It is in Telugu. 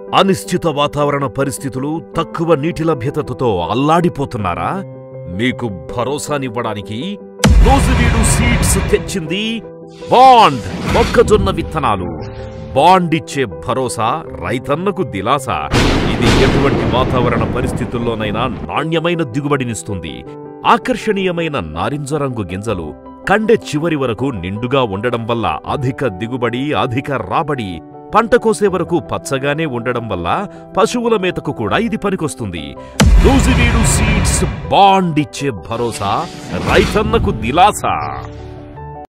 అనిశ్చిత వాతావరణ పరిస్థితులు తక్కువ నీటి లభ్యతతో అల్లాడిపోతున్నారా మీకు భరోసానివ్వడానికి రోజువీడు సీడ్స్ తెచ్చింది బాండ్ మొక్కజొన్న విత్తనాలు బాండ్ ఇచ్చే భరోసా రైతన్నకు దిలాసా ఇది ఎటువంటి వాతావరణ పరిస్థితుల్లోనైనా నాణ్యమైన దిగుబడినిస్తుంది ఆకర్షణీయమైన నారింజ రంగు గింజలు కండె చివరి వరకు నిండుగా ఉండడం వల్ల అధిక దిగుబడి అధిక రాబడి పంట కోసే వరకు పచ్చగానే ఉండడం వల్ల పశువుల మేతకు కూడా ఇది పనికొస్తుంది నూజివీడు సీడ్స్ బాండ్ ఇచ్చే భరోసా రైతన్నకు దిలాసా